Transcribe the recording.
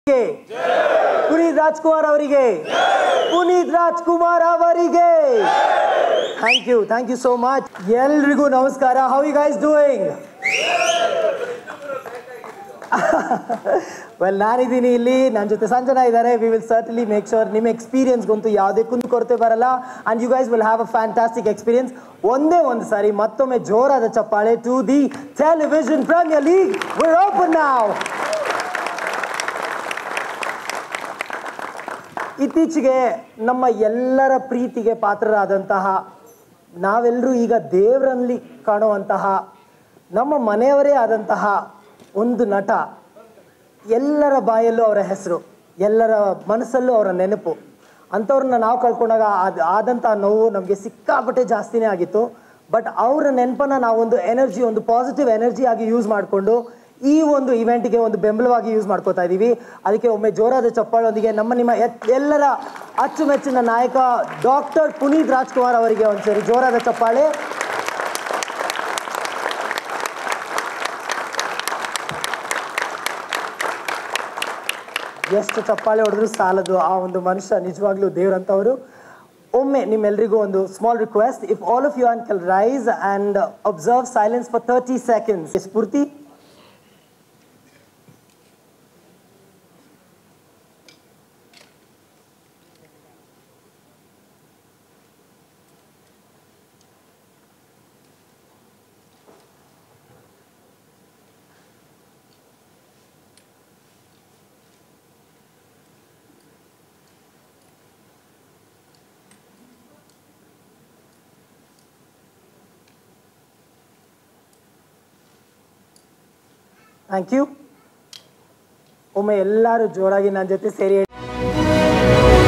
ಪುನೀತ್ ರಾಜ್ಕುಮಾರ್ ಅವರಿಗೆ ಪುನೀತ್ ರಾಜ್ಕುಮಾರ್ ಅವರಿಗೆ thank you thank you so much ಎಲ್ರಿಗೂ ನಮಸ್ಕಾರ how you guys doing well ನಾನಿದ್ದೀನಿ ಇಲ್ಲಿ ನನ್ನ ಜೊತೆ ಸಂಜನಾ ಇದ್ದಾರೆ we will certainly make sure ನಿಮ್ಮ ಎಕ್ಸ್ಪೀರಿಯನ್ಸ್ಗಂತೂ ಯಾವುದೇ ಕುಂದು ಕೊರತೆ ಬರಲ್ಲ and you guys will have a fantastic experience ಒಂದೇ ಒಂದು ಸಾರಿ ಮತ್ತೊಮ್ಮೆ ಜೋರಾದ ಚಪ್ಪಾಳೆ to the television premier league will open ನಾವ್ ಇತ್ತೀಚೆಗೆ ನಮ್ಮ ಎಲ್ಲರ ಪ್ರೀತಿಗೆ ಪಾತ್ರರಾದಂತಹ ನಾವೆಲ್ಲರೂ ಈಗ ದೇವರಲ್ಲಿ ಕಾಣುವಂತಹ ನಮ್ಮ ಮನೆಯವರೇ ಆದಂತಹ ಒಂದು ನಟ ಎಲ್ಲರ ಬಾಯಲ್ಲೂ ಅವರ ಹೆಸರು ಎಲ್ಲರ ಮನಸ್ಸಲ್ಲೂ ಅವರ ನೆನಪು ಅಂಥವ್ರನ್ನ ನಾವು ಕಳ್ಕೊಂಡಾಗ ಅದು ಆದಂಥ ನೋವು ನಮಗೆ ಸಿಕ್ಕಾಪಟ್ಟೆ ಜಾಸ್ತಿನೇ ಆಗಿತ್ತು ಬಟ್ ಅವರ ನೆನಪನ್ನ ನಾವೊಂದು ಎನರ್ಜಿ ಒಂದು ಪಾಸಿಟಿವ್ ಎನರ್ಜಿ ಆಗಿ ಯೂಸ್ ಮಾಡಿಕೊಂಡು ಈ ಒಂದು ಇವೆಂಟ್ಗೆ ಒಂದು ಬೆಂಬಲವಾಗಿ ಯೂಸ್ ಮಾಡ್ಕೋತಾ ಇದ್ದೀವಿ ಅದಕ್ಕೆ ಒಮ್ಮೆ ಜೋರಾದ ಚಪ್ಪಾಳೊಂದಿಗೆ ನಮ್ಮ ನಿಮ್ಮ ಎತ್- ಎಲ್ಲರ ಅಚ್ಚುಮೆಚ್ಚಿನ ನಾಯಕ ಡಾಕ್ಟರ್ ಪುನೀತ್ ರಾಜ್ಕುಮಾರ್ ಅವರಿಗೆ ಒಂದ್ಸರಿ ಜೋರಾದ ಚಪ್ಪಾಳೆ ಎಷ್ಟು ಚಪ್ಪಾಳೆ ಹೊಡೆದ್ರು ಸಾಲದು ಆ ಒಂದು ಮನುಷ್ಯ ನಿಜವಾಗ್ಲೂ ದೇವ್ರಂತವರು ಒಮ್ಮೆ ನಿಮ್ಮೆಲ್ರಿಗೂ ಒಂದು small request if all of you on ಕೆಲ್ rise and observe silence for thirty seconds ಸ್ಫೂರ್ತಿ ಥ್ಯಾಂಕ್ ಯು ಒಮ್ಮೆ ಎಲ್ಲರೂ ಜೋರಾಗಿ ನನ್ನ ಜೊತೆ ಸೇರಿ ಹೇಳಿ